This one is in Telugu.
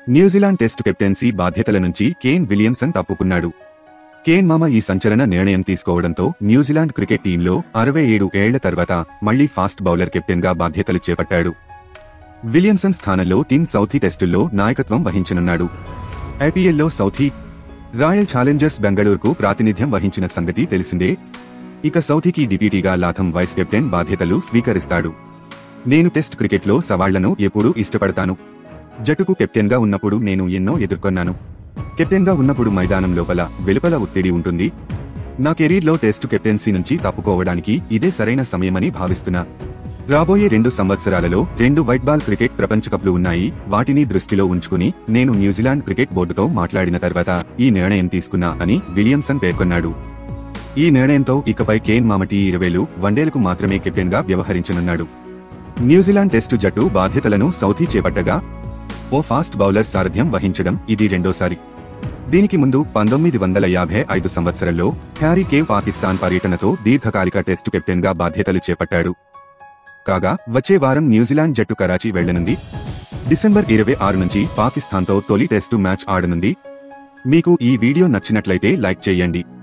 న్యూజిలాండ్ టెస్టు కెప్టెన్సీ బాధ్యతల నుంచి కేన్ విలియమ్సన్ తప్పుకున్నాడు కేన్ మామ ఈ సంచలన నిర్ణయం తీసుకోవడంతో న్యూజిలాండ్ క్రికెట్ టీంలో అరవై ఏడు ఏళ్ల తర్వాత మళ్లీ ఫాస్ట్ బౌలర్ కెప్టెన్గా బాధ్యతలు చేపట్టాడు విలియమ్సన్ స్థానంలో టీమ్ సౌథీ టెస్టుల్లో నాయకత్వం వహించనున్నాడు ఐపీఎల్లో సౌథీ రాయల్ ఛాలెంజర్స్ బెంగళూరుకు ప్రాతినిధ్యం వహించిన సంగతి తెలిసిందే ఇక సౌథీకి డిప్యూటీగా లాథం వైస్ కెప్టెన్ బాధ్యతలు స్వీకరిస్తాడు నేను టెస్ట్ క్రికెట్లో సవాళ్లను ఎప్పుడూ ఇష్టపడతాను జట్టుకు కెప్టెన్గా ఉన్నప్పుడు నేను ఎన్నో ఎదుర్కొన్నాను కెప్టెన్గా ఉన్నప్పుడు మైదానం లోపల వెలుపల ఒత్తిడి ఉంటుంది నా కెరీర్లో టెస్టు కెప్టెన్సీ నుంచి తప్పుకోవడానికి ఇదే సరైన సమయమని భావిస్తున్నా రాబోయే రెండు సంవత్సరాలలో రెండు వైట్ బాల్ క్రికెట్ ప్రపంచ కప్లు ఉన్నాయి వాటిని దృష్టిలో ఉంచుకుని నేను న్యూజిలాండ్ క్రికెట్ బోర్డుతో మాట్లాడిన తర్వాత ఈ నిర్ణయం తీసుకున్నా అని విలియమ్సన్ పేర్కొన్నాడు ఈ నిర్ణయంతో ఇకపై కేన్ మామటి ఇరవేలు వన్డేలకు మాత్రమే కెప్టెన్గా వ్యవహరించనున్నాడు న్యూజిలాండ్ టెస్టు జట్టు బాధ్యతలను సౌథీ చేపట్టగా ఓ ఫాస్ట్ బౌలర్ సారథ్యం వహించడం ఇది రెండోసారి దీనికి ముందు పంతొమ్మిది వందల యాభై ఐదు సంవత్సరంలో హ్యారీ కేవ్ పాకిస్తాన్ పర్యటనతో దీర్ఘకాలిక టెస్టు కెప్టెన్గా బాధ్యతలు చేపట్టాడు కాగా వచ్చే వారం న్యూజిలాండ్ జట్టు కరాచీ వెళ్లనుంది డిసెంబర్ ఇరవై ఆరు నుంచి పాకిస్తాన్తో తొలి టెస్టు మ్యాచ్ ఆడనుంది మీకు ఈ వీడియో నచ్చినట్లయితే లైక్ చేయండి